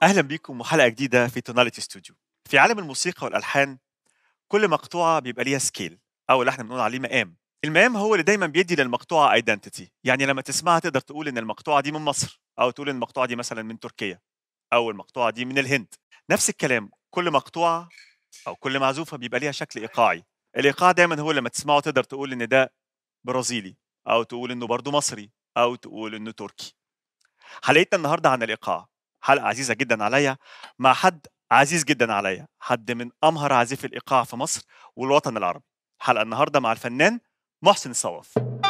اهلا بيكم وحلقه جديده في توناليتي ستوديو في عالم الموسيقى والالحان كل مقطوعه بيبقى ليها سكيل او اللي احنا بنقول عليه مقام المقام هو اللي دايما بيدي للمقطوعه ايدنتيتي يعني لما تسمعها تقدر تقول ان المقطوعه دي من مصر او تقول ان المقطوعه دي مثلا من تركيا او المقطوعه دي من الهند نفس الكلام كل مقطوعه او كل معزوفه بيبقى ليها شكل ايقاعي الايقاع دايما هو لما تسمعه تقدر تقول ان ده برازيلي او تقول انه برضه مصري او تقول انه تركي حلقتنا النهارده عن الايقاع حلقه عزيزه جدا عليا مع حد عزيز جدا عليا حد من امهر عازفي الايقاع في مصر والوطن العربي حلقه النهارده مع الفنان محسن الصواف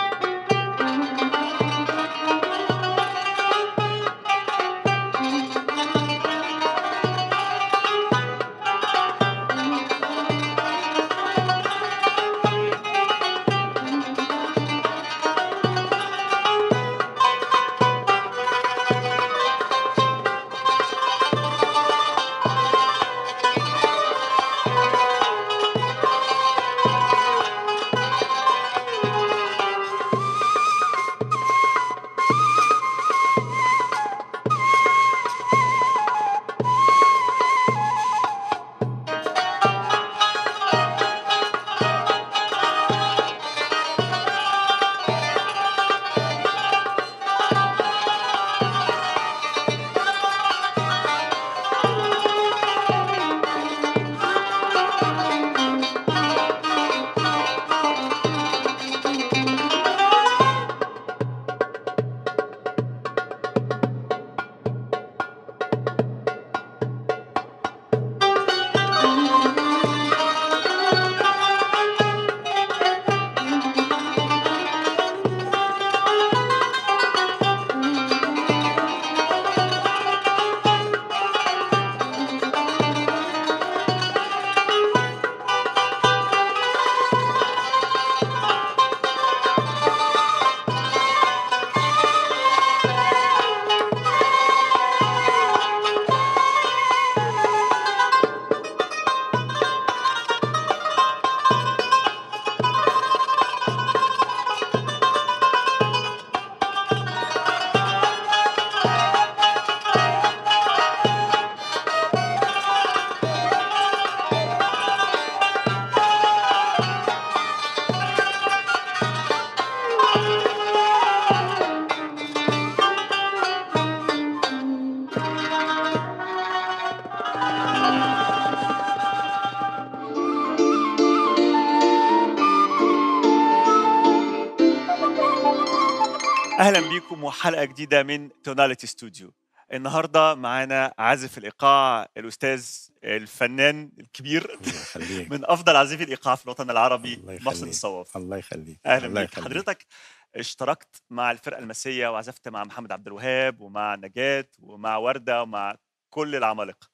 اهلا بيكم وحلقه جديده من توناليتي ستوديو النهارده معانا عازف الايقاع الاستاذ الفنان الكبير الله يخليك من افضل عازفي الايقاع في الوطن العربي الله محسن يخليك. الصواف الله يخليك اهلا الله بيك يخليك. حضرتك اشتركت مع الفرقه المسيه وعزفت مع محمد عبد الوهاب ومع نجاة ومع ورده ومع كل العمالقه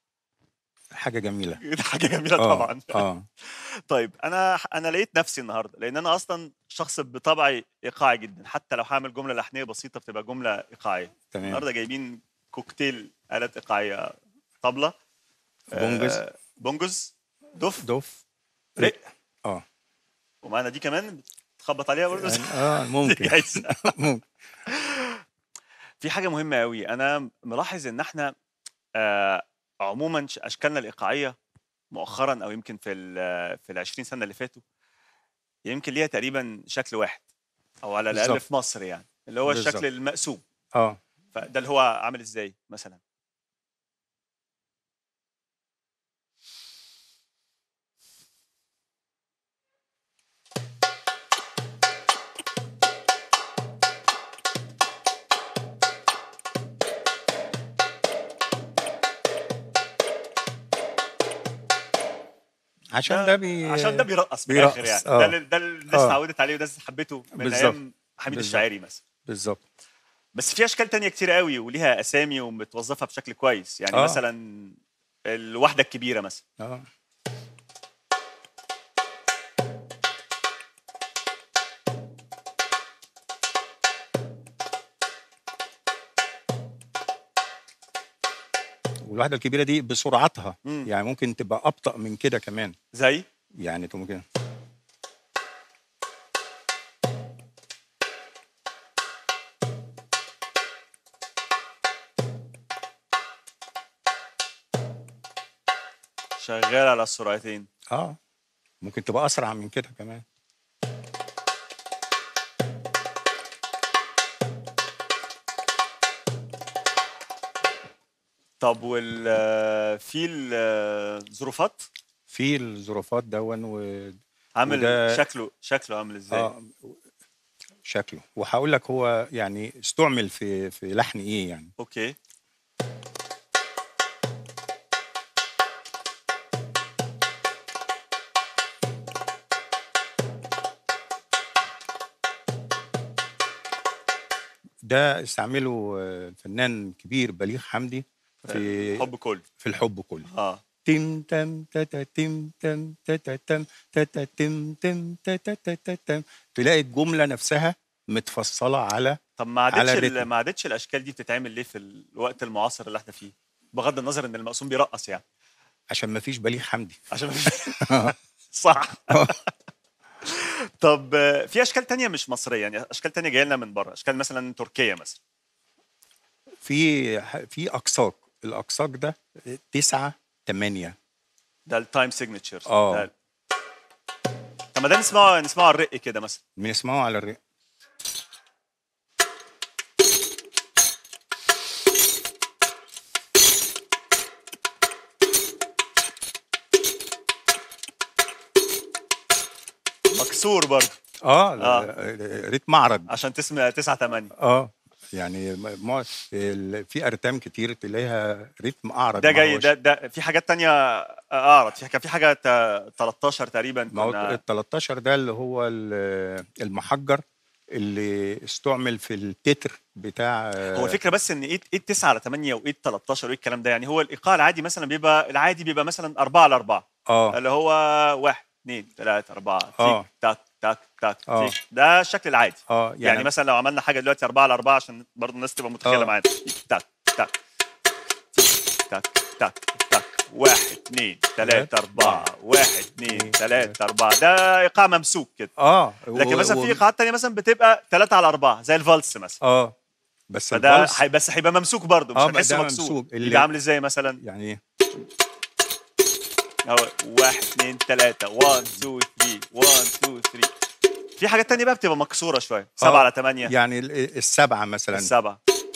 حاجه جميله دي حاجه جميله آه، طبعا اه طيب انا انا لقيت نفسي النهارده لان انا اصلا شخص بطبعي ايقاعي جدا حتى لو هعمل جمله لحنيه بسيطه بتبقى جمله ايقاعيه تمام النهارده جايبين كوكتيل آلات إيقاعية طبلة بونجز آه، بونجز دف دف رق اه ومعانا دي كمان تخبط عليها برضه يعني اه ممكن جايزة. ممكن في حاجة مهمة قوي أنا ملاحظ إن إحنا آه، عموما ش- أشكالنا الإيقاعية مؤخرا أو يمكن في ال في ال 20 سنة اللي فاتوا يمكن ليها تقريبا شكل واحد أو على الأقل بالظبط. في مصر يعني اللي هو الشكل بالظبط. المقسوم اه فده اللي هو عامل إزاي مثلا عشان ده بي عشان ده بيرقص في بيرقص، الاخر يعني آه. ده اللي- ده اللي الناس آه. اتعودت عليه والناس حبته من بالظبط. ايام حميد بالظبط. الشاعري مثلا بالظبط بس في اشكال تانية كتير قوي وليها اسامي ومتوظفه بشكل كويس يعني آه. مثلا الوحده الكبيره مثلا اه والواحده الكبيره دي بسرعتها مم. يعني ممكن تبقى ابطا من كده كمان زي يعني تبقى ممكن شغال على السرعتين اه ممكن تبقى اسرع من كده كمان طب وال في الظروفات في الظروفات دون و عامل وده- شكله شكله عامل ازاي اه شكله وهقول لك هو يعني استعمل في في لحن ايه يعني اوكي ده استعمله آه، فنان كبير بليغ حمدي في حب كله في الحب كله اه تم تم تتا تم تم تتا تم تتا تم تم تتا تتا تم تلاقي الجمله نفسها متفصله على طب ما على عادتش ال- الريتم. ما عادتش الاشكال دي بتتعمل ليه في الوقت المعاصر اللي احنا فيه بغض النظر ان المقسوم بيرقص يعني عشان ما فيش بليغ حمدي عشان ما صح طب آه، في اشكال تانية مش مصريه يعني اشكال تانية جايه لنا من بره اشكال مثلا تركيا مثلا في في اقساق الاقساق ده تسعة تمانية ده التايم سيجنتشرز آه. طب ما ده نسمعه نسمعه على الرق كده مثلا بنسمعه على الرق مكسور برضه اه, آه. آه. ريت معرض عشان تسمع 9 8 اه يعني م- ما ال- في ارتام كتير تلاقيها ريتم اعرض ده ما جاي هوش- ده ده في حاجات تانية اعرض في كان في حاجه تا- 13 تقريبا ما هو كنا ال 13 ده اللي هو ال- المحجر اللي استعمل في التتر بتاع هو الفكره بس ان ايه ايه 9 على 8 وايه 13 وايه الكلام ده يعني هو الايقاع العادي مثلا بيبقى العادي بيبقى مثلا 4 على 4 اه اللي هو 1 2 3 4 آه. تيك تاك تاك تاك آه. تيك ده الشكل العادي اه يعني, يعني, مثلا لو عملنا حاجه دلوقتي 4 على 4 عشان برضه الناس تبقى متخيله آه. معانا تيك تاك تاك تيك تاك تاك تاك واحد اثنين ثلاثة أربعة واحد اثنين ثلاثة أربعة ده إيقاع ممسوك كده اه لكن و- مثلا و- في إيقاعات تانية مثلا بتبقى ثلاثة على أربعة زي الفالس مثلا اه بس فده الفالس حي بس هيبقى ممسوك برضه مش آه، هنحسه ده مكسور ممسوك. اللي- يبقى عامل ازاي مثلا يعني ايه أهو واحد اثنين ثلاثة 1 2 3 1 2 3 في حاجات تانية بقى بتبقى مكسورة شوية 7 آه، على 8 يعني ال- السبعه مثلا السبعة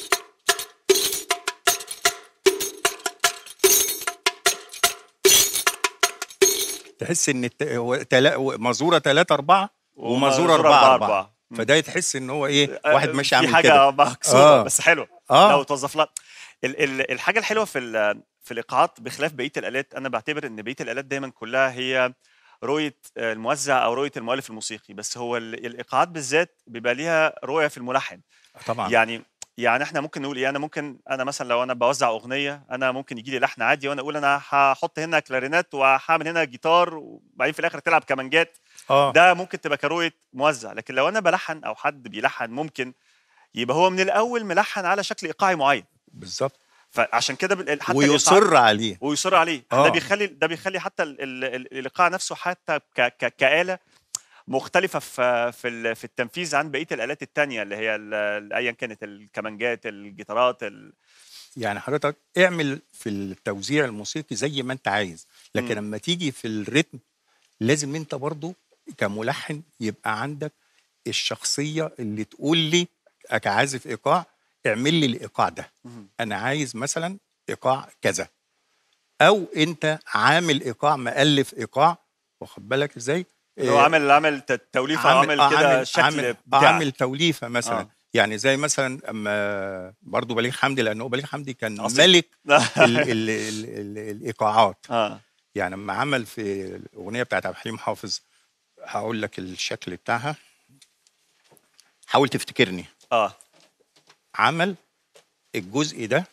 تحس ان الت... هو تلا... مزوره 3 4 ومزوره ومزورة 4 أربعة 4 أربعة. مم. فده تحس ان هو ايه آه، واحد ماشي في عامل حاجة كده مكسورة آه. بس حلوة اه لو توظف لها ال ال الحاجه الحلوه في ال- في الايقاعات بخلاف بقيه الالات انا بعتبر ان بقيه الالات دايما كلها هي رؤيه آه، الموزع او رؤيه المؤلف الموسيقي بس هو ال- الايقاعات بالذات بيبقى ليها رؤيه في الملحن طبعا يعني يعني احنا ممكن نقول ايه انا ممكن انا مثلا لو انا بوزع اغنيه انا ممكن يجي لي لحن عادي وانا اقول انا هحط هنا كلارينات وهعمل هنا جيتار وبعدين في الاخر تلعب كمانجات اه ده ممكن تبقى كرؤيه موزع لكن لو انا بلحن او حد بيلحن ممكن يبقى هو من الاول ملحن على شكل ايقاعي معين بالظبط فعشان كده بال- حتى الإيقاع- ويصر عليه ويصر عليه آه. ده بيخلي ده بيخلي حتى ال- ال- ال- الايقاع نفسه حتى ك ك كآلة مختلفة في في ال- في التنفيذ عن بقية الآلات التانية اللي هي ال- ال- أيا كانت الكمانجات الجيتارات ال- يعني حضرتك اعمل في التوزيع الموسيقي زي ما انت عايز لكن مم. لما تيجي في الريتم لازم انت برضو كملحن يبقى عندك الشخصية اللي تقول لي كعازف ايقاع اعمل لي الايقاع ده مهم. انا عايز مثلا ايقاع كذا او انت عامل ايقاع مؤلف ايقاع واخد بالك ازاي اللي هو عامل عامل ت- توليفة أو عامل آه، كده عامل شكل عامل, بتاع عامل توليفه مثلا آه. آه. يعني زي مثلا اما برضو بليغ حمدي لانه بليغ حمدي كان أصيل. ملك ال ال ال ال الايقاعات اه يعني لما عمل في الاغنيه بتاعت عبد الحليم حافظ هقول لك الشكل بتاعها حاول تفتكرني اه عمل الجزء ده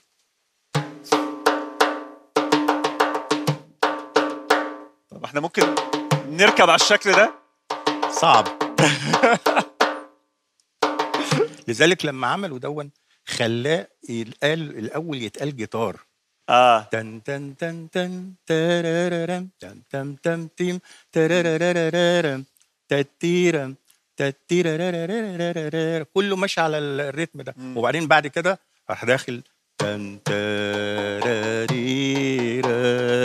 طب احنا ممكن نركب على الشكل ده صعب لذلك لما عملوا دون خلاه يتقال الاول يتقال جيتار اه تن تن تن تن ترارارم تن تن تن تيم ترارارارم تتيرم تتيرارارارارارار كله ماشي على الريتم ده مم. وبعدين بعد كده راح داخل تن تراريرا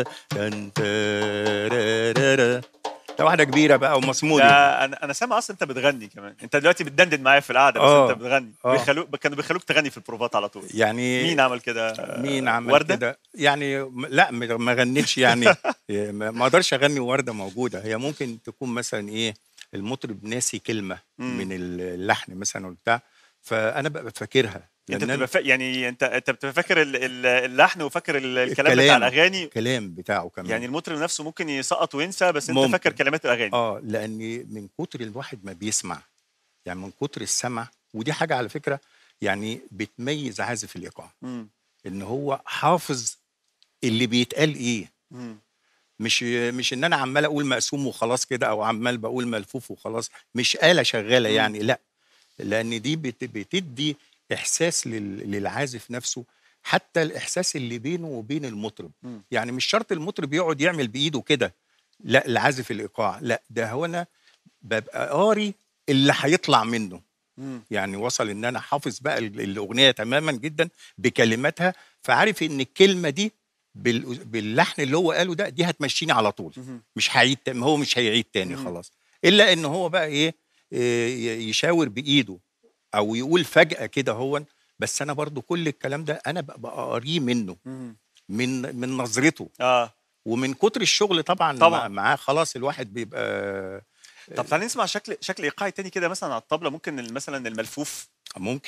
تارارا، تن تارارا. ده واحده كبيره بقى ومصموده ده انا انا سامع اصلا انت بتغني كمان انت دلوقتي بتدندن معايا في القعده بس آه. انت بتغني آه. بيخلوك كانوا بيخلوك تغني في البروفات على طول يعني مين عمل كده مين عمل وردة؟ كده يعني م- لا ما ما غنتش يعني ما ما اقدرش اغني ورده موجوده هي ممكن تكون مثلا ايه المطرب ناسي كلمه مم. من اللحن مثلا وبتاع فانا ببقى فاكرها انت لأن بتبقى أنا فا... يعني انت انت بتبقى فاكر ال- ال- اللحن وفاكر ال- الكلام بتاع الكلام. الاغاني الكلام بتاعه كمان يعني المطرب نفسه ممكن يسقط وينسى بس انت ممكن. فاكر كلمات الاغاني اه لان من كتر الواحد ما بيسمع يعني من كتر السمع ودي حاجه على فكره يعني بتميز عازف الايقاع مم. ان هو حافظ اللي بيتقال ايه مم. مش مش ان انا عمال اقول مقسوم وخلاص كده او عمال بقول ملفوف وخلاص مش آلة شغالة مم. يعني لا لان دي بت- بتدي احساس لل- للعازف نفسه حتى الاحساس اللي بينه وبين المطرب مم. يعني مش شرط المطرب يقعد يعمل بايده كده لا العازف الايقاع لا ده هو انا ببقى قاري اللي هيطلع منه مم. يعني وصل ان انا حافظ بقى ال- الاغنيه تماما جدا بكلماتها فعارف ان الكلمه دي بال- باللحن اللي هو قاله ده دي هتمشيني على طول مم. مش هيعيد تا- هو مش هيعيد تاني مم. خلاص الا ان هو بقى ايه إيه، ي- يشاور بايده او يقول فجاه كده هو بس انا برضو كل الكلام ده انا ببقى قاريه منه مم. من من نظرته اه ومن كتر الشغل طبعا, طبعاً. مع- معاه خلاص الواحد بيبقى طب تعالى نسمع شكل شكل ايقاعي تاني كده مثلا على الطبله ممكن ال- مثلا الملفوف ممكن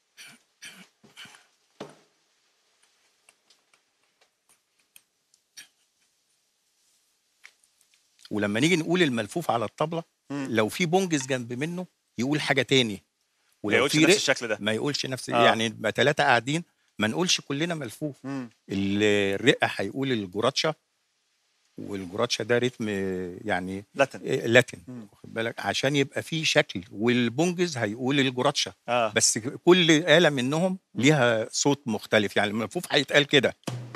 ولما نيجي نقول الملفوف على الطبلة مم. لو في بونجز جنب منه يقول حاجة تاني ما ولو يقولش في نفس رق الشكل ده ما يقولش نفس آه. يعني يبقى ثلاثة قاعدين ما نقولش كلنا ملفوف مم. الرقة هيقول الجراتشا والجراتشا ده رتم يعني لاتن إيه، لاتن مم. واخد بالك عشان يبقى فيه شكل والبونجز هيقول الجراتشا اه بس كل آلة منهم ليها صوت مختلف يعني الملفوف هيتقال كده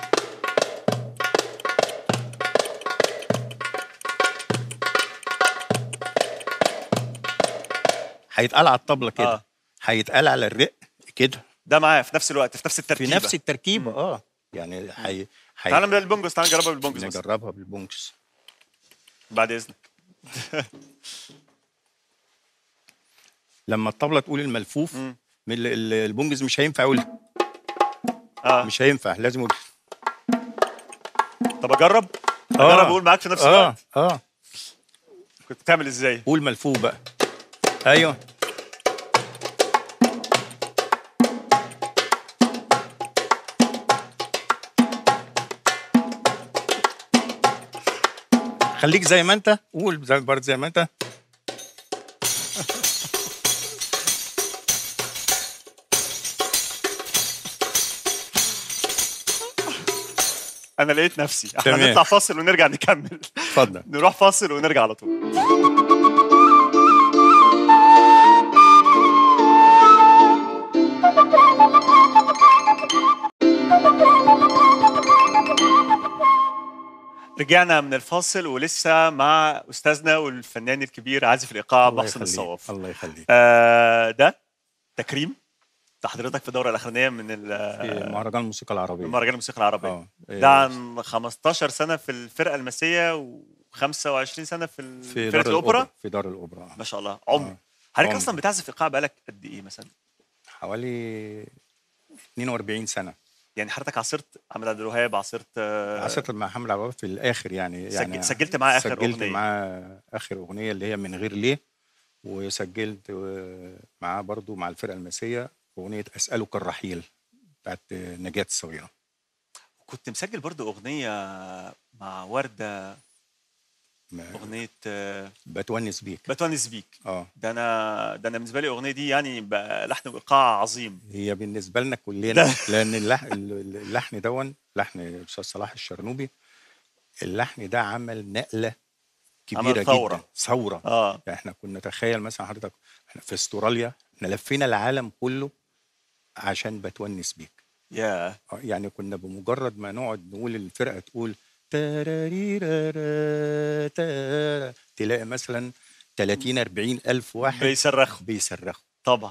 هيتقال على الطبلة كده آه. هيتقال على الرق كده ده معاه في نفس الوقت في نفس في التركيبه نفس التركيبة اه يعني هي هي تعالى من البونجوس تعالى نجربها بالبونجوس مثلا نجربها بالبونجز بعد اذنك لما الطبلة تقول الملفوف مم. من ال- ال- البونجز مش هينفع يقول اه مش هينفع لازم يقول طب اجرب آه. اجرب اقول معاك في نفس اه الوقت اه كنت بتعمل ازاي قول ملفوف بقى ايوه خليك زي ما انت قول زي برضه زي ما انت انا لقيت نفسي احنا تمام. نطلع فاصل ونرجع نكمل اتفضل نروح فاصل ونرجع على طول رجعنا من الفاصل ولسه مع استاذنا والفنان الكبير عازف الايقاع الله محسن يخليك الصواف الله يخليك آه ده تكريم ده حضرتك في الدوره الاخرانيه من ال- في مهرجان الموسيقى العربيه مهرجان الموسيقى العربيه اه ده عن 15 سنه في الفرقه المسيه و25 سنه في ال- في فرقه دار الاوبرا في دار الاوبرا ما شاء الله عمر آه. حضرتك عمر. اصلا بتعزف ايقاع بقالك قد ايه مثلا حوالي 42 سنه يعني حضرتك عاصرت محمد عبد الوهاب عاصرت آه، عصرت مع محمد عبد الوهاب في الاخر يعني سجل- يعني سجلت معاه آخر سجلت أغنية. معاه اخر اغنيه اللي هي من غير ليه وسجلت آه، معاه برضو مع الفرقه المسيه اغنيه اسالك الرحيل بتاعت آه، نجاة الصغيره كنت مسجل برضو اغنيه مع ورده ما- اغنيه آه، بتونس بيك بتونس بيك اه ده انا ده انا بالنسبه لي الاغنيه دي يعني بقى لحن وايقاع عظيم هي بالنسبه لنا كلنا لان اللحن اللحن دون لحن الاستاذ صلاح الشرنوبي اللحن ده عمل نقله كبيره عمل ثورة. جدا ثوره اه يعني احنا كنا تخيل مثلا حضرتك احنا في استراليا احنا لفينا العالم كله عشان بتونس بيك يا اه يعني كنا بمجرد ما نقعد نقول الفرقه تقول تاراريرارا تارا تلاقي مثلا 30 40 الف واحد بيصرخوا بيصرخوا طبعا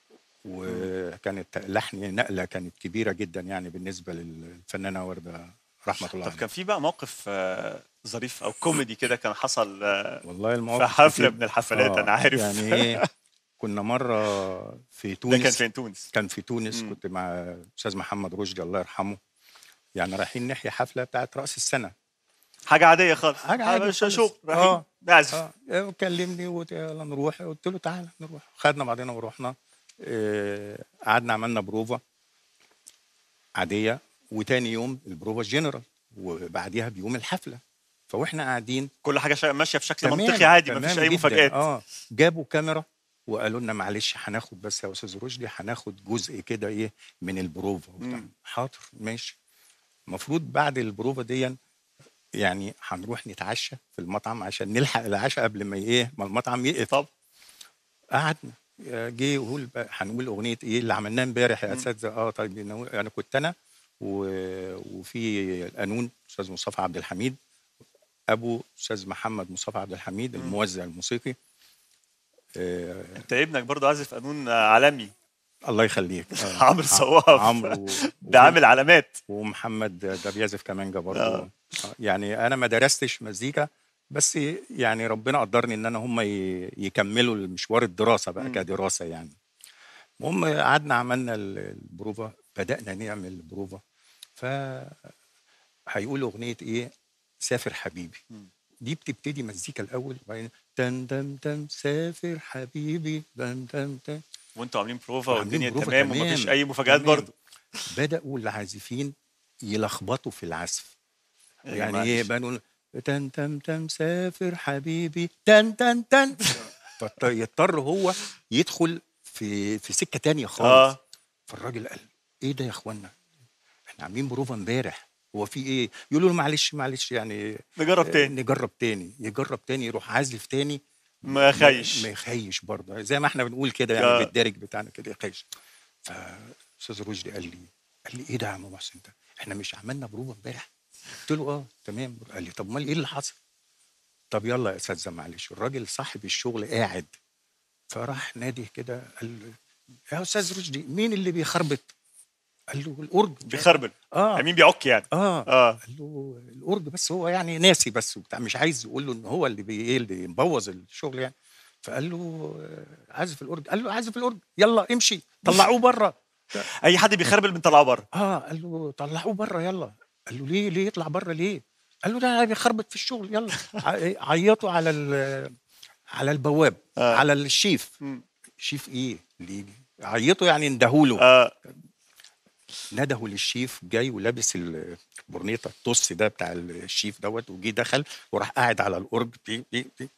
وكانت لحن نقله كانت كبيره جدا يعني بالنسبه للفنانه ورده رحمه الله طب عليه كان في بقى موقف آه، ظريف او كوميدي كده كان حصل آه، والله في المواقف حفله كتير. من الحفلات آه، انا عارف يعني ايه كنا مره في ده تونس كان فين تونس كان في تونس مم. كنت مع استاذ محمد رشدي الله يرحمه يعني رايحين نحيي حفله بتاعت راس السنه حاجه عاديه خالص حاجة عادية مش خالص. شغل آه. رايحين نعزف اه كلمني وقلت يلا نروح قلت له تعالى نروح خدنا بعضنا ورحنا آه، قعدنا عملنا بروفا عاديه وتاني يوم البروفا الجنرال وبعديها بيوم الحفله فواحنا قاعدين كل حاجه شا- ماشيه بشكل تمام، منطقي عادي تمام مفيش اي جداً. مفاجآت اه جابوا كاميرا وقالوا لنا معلش هناخد بس يا استاذ رشدي هناخد جزء كده ايه من البروفا وبتاع مم. حاضر ماشي المفروض بعد البروفا دي يعني هنروح نتعشى في المطعم عشان نلحق العشاء قبل ما ايه ما المطعم يقف طب قعدنا آه، جه يقول بقى هنقول اغنيه ايه اللي عملناه امبارح يا مم. اساتذه اه طيب نقول- انا كنت انا و- وفي القانون استاذ مصطفى عبد الحميد ابو استاذ محمد مصطفى عبد الحميد مم. الموزع الموسيقي آه انت ابنك برضو عازف قانون آه، عالمي الله يخليك آه عمرو صواف. عمرو و- ده عامل علامات ومحمد ده بيعزف كمانجا برضه آه. آه. يعني انا ما درستش مزيكا بس يعني ربنا قدرني ان انا هم ي- يكملوا المشوار الدراسه بقى مم. كدراسه يعني المهم قعدنا عملنا ال- البروفا بدانا نعمل البروفا ف هيقول اغنيه ايه سافر حبيبي مم. دي بتبتدي مزيكا الاول وبعدين تن تن تن سافر حبيبي تن تن تن وانتوا عاملين بروفا وعاملين والدنيا بروفا تمام تمام. ومفيش اي مفاجآت تمام. برضو بداوا العازفين يلخبطوا في العزف يعني يعني ايه معلش. بقى نقول تن تن تن سافر حبيبي تن تن تن فيضطر هو يدخل في في سكه تانية خالص اه فالراجل قال ايه ده يا اخوانا احنا عاملين بروفا امبارح هو في ايه يقولوا له معلش معلش يعني نجرب آه، تاني نجرب تاني يجرب تاني يروح عازف تاني ما خايش ما يخيش برضه زي ما احنا بنقول كده يعني آه. بالدارج بتاعنا كده يخيش فاستاذ رشدي قال لي قال لي ايه ده يا عم محسن ده احنا مش عملنا بروفا امبارح قلت له اه تمام قال لي طب امال ايه اللي حصل طب يلا يا اساتذه معلش الراجل صاحب الشغل قاعد فراح نادي كده قال له يا استاذ رشدي مين اللي بيخربط قال له الاورج بيخربل اه مين بيعك يعني اه اه قال له الاورج بس هو يعني ناسي بس وبتاع مش عايز يقول له ان هو اللي بي ايه اللي مبوظ الشغل يعني فقال له آه، عازف الاورج قال له عازف الاورج يلا امشي طلعوه بره اي حد بيخربل بنطلعه بره اه قال له طلعوه بره يلا قال له ليه ليه يطلع بره ليه قال له ده بيخربط في الشغل يلا ع- عيطوا على ال- على البواب آه. على الشيف مم. شيف ايه اللي يجي عيطوا يعني اندهوا له اه ندهوا للشيف جاي ولابس البورنيطه الطص ده بتاع الشيف دوت وجي دخل وراح قاعد على الاورج بي بي بي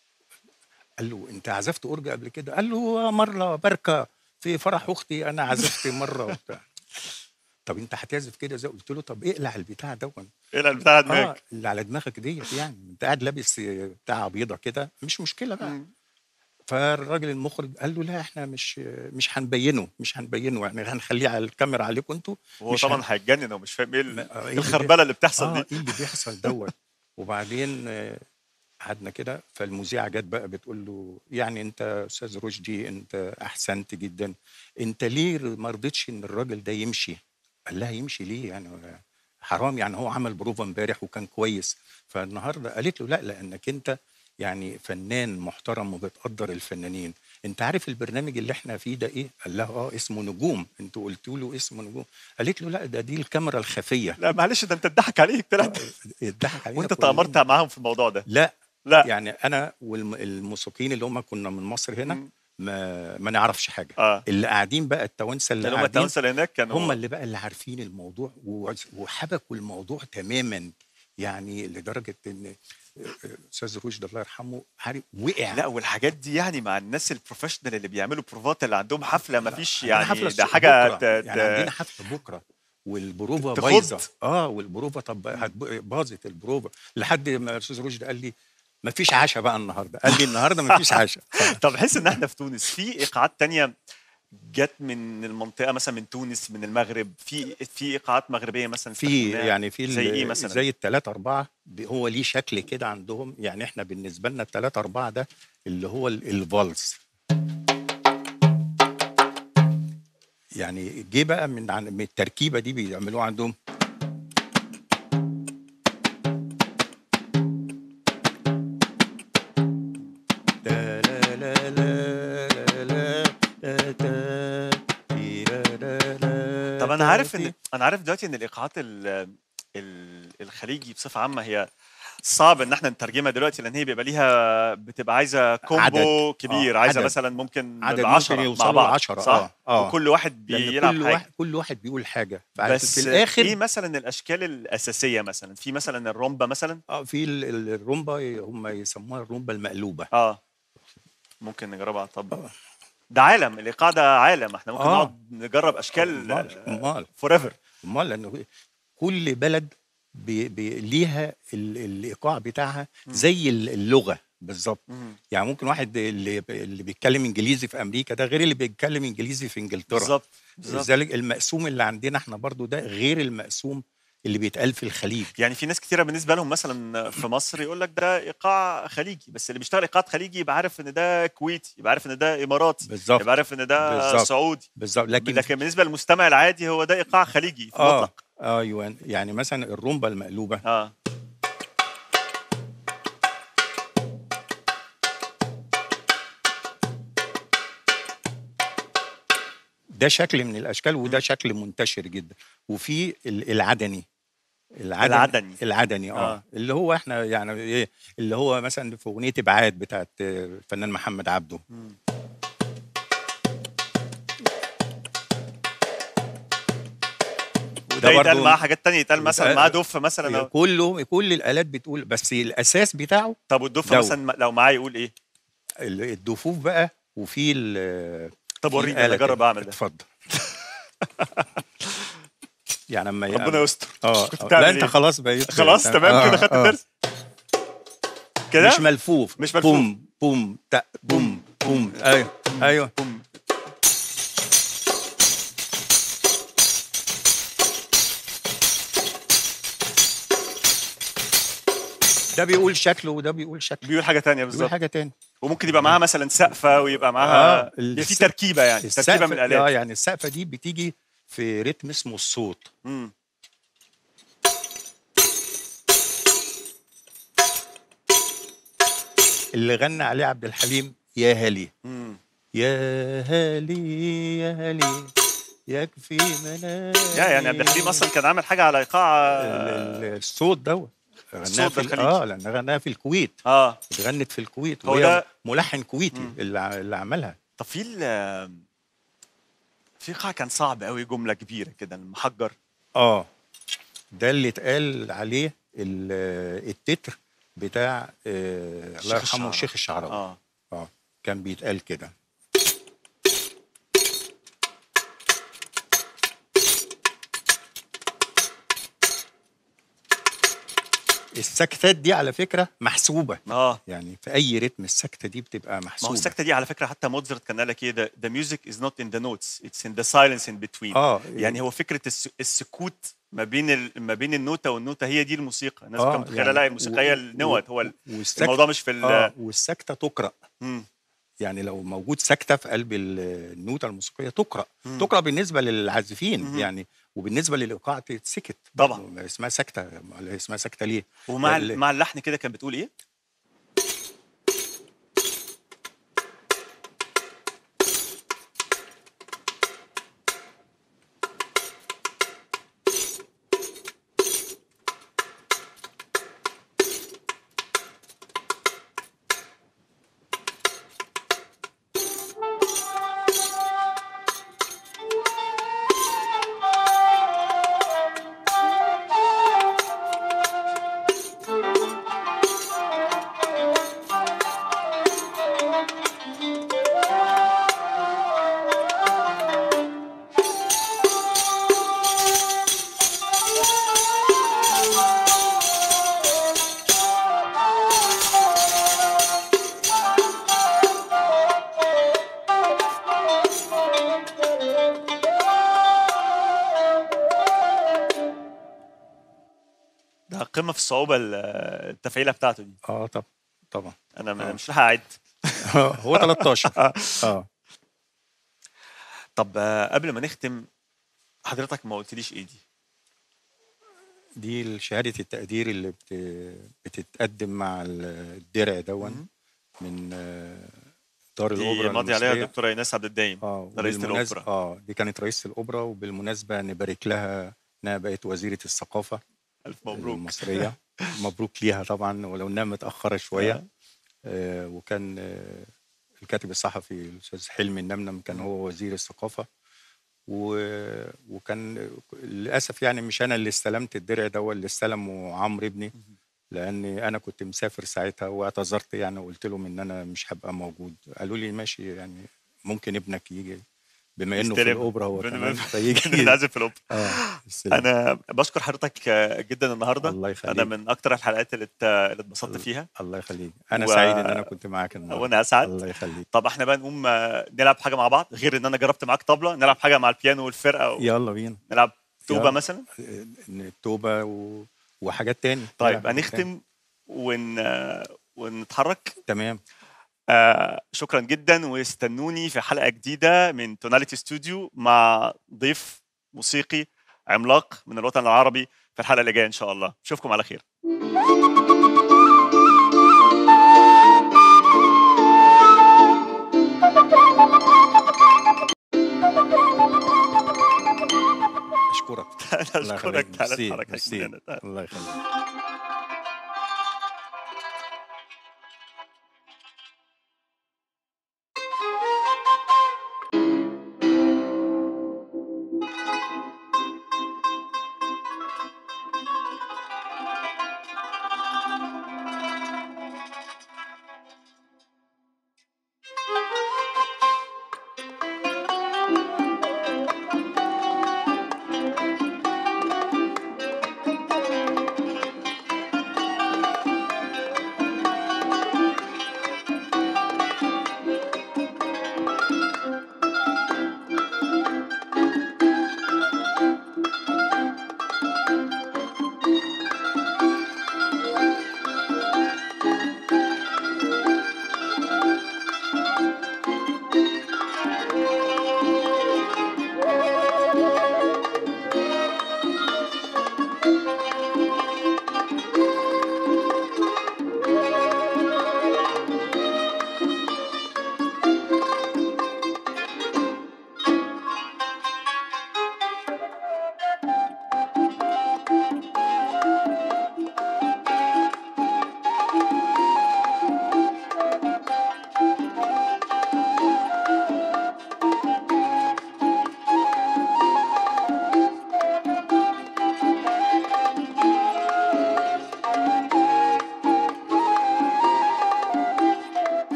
قال له انت عزفت اورج قبل كده؟ قال له مره بركه في فرح اختي انا عزفت مره وبتاع طب انت هتعزف كده زي قلت له طب اقلع البتاع دون ايه اللي بتاع اه دماغك اللي على دماغك ديت يعني انت قاعد لابس بتاع بيضه كده مش مشكله بقى مم. فالراجل المخرج قال له لا احنا مش مش هنبينه مش هنبينه يعني هنخليه على الكاميرا عليكم انتوا هو مش طبعا هن- هيتجنن ومش فاهم ايه ال- ما- آه، إيه إيه اللي الخربله اللي بتحصل اه دي ايه اللي بيحصل دوت وبعدين آه، قعدنا كده فالمذيعه جت بقى بتقول له يعني انت يا استاذ رشدي انت احسنت جدا انت ليه ما رضيتش ان الراجل ده يمشي قال لها يمشي ليه يعني هو حرام يعني هو عمل بروفا امبارح وكان كويس فالنهارده قالت له لا لانك انت يعني فنان محترم وبتقدر الفنانين انت عارف البرنامج اللي احنا فيه ده ايه قال لها اه اسمه نجوم انتوا قلتوا له اسمه نجوم قالت له لا ده دي الكاميرا الخفيه لا معلش ده انت اتضحك عليك طلع يضحك علينا وانت كلنا. تامرت معاهم في الموضوع ده لا لا يعني انا والموسيقيين اللي هم كنا من مصر هنا مم. ما ما نعرفش حاجه اه اللي قاعدين بقى التوانسه اللي اللي هم قاعدين التوانسه اللي هناك كانوا هم اللي بقى اللي عارفين الموضوع و- وحبكوا الموضوع تماما يعني لدرجه ان استاذ رشدي الله يرحمه عارف وقع لا والحاجات دي يعني مع الناس البروفيشنال اللي بيعملوا بروفات اللي عندهم حفله ما فيش عندنا يعني حفلة ده الصبح حاجه بكرة. ت- يعني ت- عندنا حفله بكره والبروفا تخض. بايظه اه والبروفا طب هتب- باظت البروفا لحد ما الاستاذ رشدي قال لي ما فيش عشاء بقى النهارده قال لي النهارده ما فيش عشاء طب بحس ان احنا في تونس في ايقاعات تانية جت من المنطقه مثلا من تونس من المغرب في في ايقاعات مغربيه مثلا في استخدمناها؟ يعني في زي ال- ايه مثلا زي الثلاثة أربعة ب- هو ليه شكل كده عندهم يعني احنا بالنسبة لنا الثلاثة أربعة ده اللي هو ال- الفالس يعني جه بقى من عن من التركيبة دي بيعملوها عندهم انا عارف ان انا عارف دلوقتي ان الايقاعات ال- ال- الخليجي بصفه عامه هي صعب ان احنا نترجمها دلوقتي لان هي بيبقى ليها بتبقى عايزه كومبو عدد. كبير آه، عايزه عدد. مثلا ممكن عدد عشرة ممكن مع يوصلوا بعض لعشرة، صح آه، آه. وكل واحد لأن بيلعب كل حاجه واحد كل واحد بيقول حاجه بس في الاخر ايه مثلا الاشكال الاساسيه مثلا في مثلا الرومبا مثلا اه في ال- ال- الرومبا هم يسموها الرومبا المقلوبه اه ممكن نجربها طب ده عالم الايقاع ده عالم احنا ممكن آه. نقعد نجرب اشكال امال امال فور ايفر امال لانه كل بلد بي بي ليها ال- الايقاع بتاعها زي ال- اللغه بالظبط يعني ممكن واحد اللي اللي بيتكلم انجليزي في امريكا ده غير اللي بيتكلم انجليزي في انجلترا بالظبط بالظبط لذلك المقسوم اللي عندنا احنا برضو ده غير المقسوم اللي بيتقال في الخليج يعني في ناس كتيره بالنسبه لهم مثلا في مصر يقول لك ده ايقاع خليجي بس اللي بيشتغل ايقاع خليجي يبقى عارف ان ده كويتي يبقى عارف ان ده اماراتي بالظبط يبقى عارف ان ده بالظبط. سعودي بالظبط لكن, لكن لكن بالنسبه للمستمع العادي هو ده ايقاع خليجي في اه مطلق ايوه يعني مثلا الرومبا المقلوبه اه ده شكل من الاشكال وده شكل منتشر جدا وفي ال- العدني العدني العدني. العدني اه, آه. آه. اللي هو احنا يعني ايه اللي هو مثلا في اغنيه ابعاد بتاعت الفنان محمد عبده وده ده يتقال برضو- معاه حاجات تانية يتقال مثلا ده- معاه دف مثلا أو- كله كل الالات بتقول بس الاساس بتاعه طب والدف دو. مثلا لو معاه يقول ايه ال- الدفوف بقى وفي ال- طب في وريني انا آلة اجرب كده. اعمل ده اتفضل يعني اما ربنا يستر اه كنت آه. بتعمل لا انت إيه؟ خلاص بقيت خلاص تمام كده خدت آه. الدرس كده مش ملفوف مش ملفوف. بوم بوم تا بوم بوم ايوه ايوه بوم. ده بيقول شكله وده بيقول شكله بيقول حاجه تانية بيقول بالظبط حاجه تاني وممكن يبقى معاها مثلا سقفه ويبقى معاها آه، يبقى في الس- تركيبه يعني تركيبه من اه الالات يعني السقفه دي بتيجي في رتم اسمه الصوت مم. اللي غنى عليه عبد الحليم يا هلي مم. يا هلي يا هلي يكفي منام يا يعني عبد الحليم اصلا كان عامل حاجه على ايقاع ال- ال- الصوت دوت غناها الصوت في ال- الخليجي. اه لان غناها في الكويت اه اتغنت في الكويت هو وهي ده- ملحن كويتي مم. اللي, ع- اللي عملها طب في ال- في ايقاع كان صعب قوي جمله كبيره كده المحجر اه ده اللي اتقال عليه ال- التتر بتاع آه الشيخ الله يرحمه الشعراوي. الشيخ الشعراوي اه اه كان بيتقال كده السكتات دي على فكره محسوبه اه يعني في اي رتم السكته دي بتبقى ما هو محسوبه السكته دي على فكره حتى موتزارت كان قال لك ايه the, the music is not in the notes it's in the silence in between اه يعني هو فكره الس- السكوت ما بين ال... ما بين النوته والنوته هي دي الموسيقى الناس آه، كانت متخيله يعني لا الموسيقى هي و- النوت هو ال- والسكتة- الموضوع مش في ال... اه والسكته تقرا مم. يعني لو موجود سكته في قلب ال- النوته الموسيقيه تقرا مم. تقرا بالنسبه للعازفين مهم. يعني وبالنسبه للايقاع تتسكت طبعاً. ما اسمها سكته ما اسمها سكته ليه ومع ال- ال... مع اللحن كده كانت بتقول ايه ده قمه في الصعوبه ال- التفعيله بتاعته دي اه طب طبعا انا م- آه. مش لاحق اعد هو 13 اه طب آه، قبل ما نختم حضرتك ما قلتليش ايه دي دي شهاده التقدير اللي بت... بتتقدم مع الدرع دون مم. من آه، دار دي الاوبرا ماضي عليها المصريه الدكتوره ايناس عبد الدايم اه ده رئيسة وبالمناسبة- الأوبرا. اه دي كانت رئيسه الاوبرا وبالمناسبه نبارك لها انها بقت وزيره الثقافه الف مبروك المصريه مبروك ليها طبعا ولو انها متاخره آه. شويه آه وكان آه الكاتب الصحفي الاستاذ حلمي النمنم كان هو وزير الثقافه و... وكان للاسف يعني مش انا اللي استلمت الدرع ده هو اللي استلمه عمرو ابني لاني انا كنت مسافر ساعتها واعتذرت يعني وقلت لهم ان انا مش هبقى موجود قالوا لي ماشي يعني ممكن ابنك يجي بما انه في يستلم. الاوبرا هو بن- كمان بن- فيجي نعزف في الاوبرا اه يستلم. انا بشكر حضرتك آه، جدا النهارده الله يخليك انا من اكتر الحلقات اللي ات- اللي اتبسطت فيها الله يخليك انا و- سعيد ان انا كنت معاك النهارده وانا اسعد الله يخليك طب احنا بقى نقوم آه، نلعب حاجه مع بعض غير ان انا جربت معاك طبله نلعب حاجه مع البيانو والفرقه و... يلا بينا نلعب توبه يلا. مثلا آه، التوبه و... وحاجات تاني طيب لا، حاجات تاني. هنختم ون... آه، ونتحرك تمام آه شكرا جدا واستنوني في حلقه جديده من توناليتي ستوديو مع ضيف موسيقي عملاق من الوطن العربي في الحلقه اللي جايه ان شاء الله اشوفكم على خير اشكرك انا الله اشكرك يخليك. على ميرسي، الحركه ميرسي. الجميلة. الله يخليك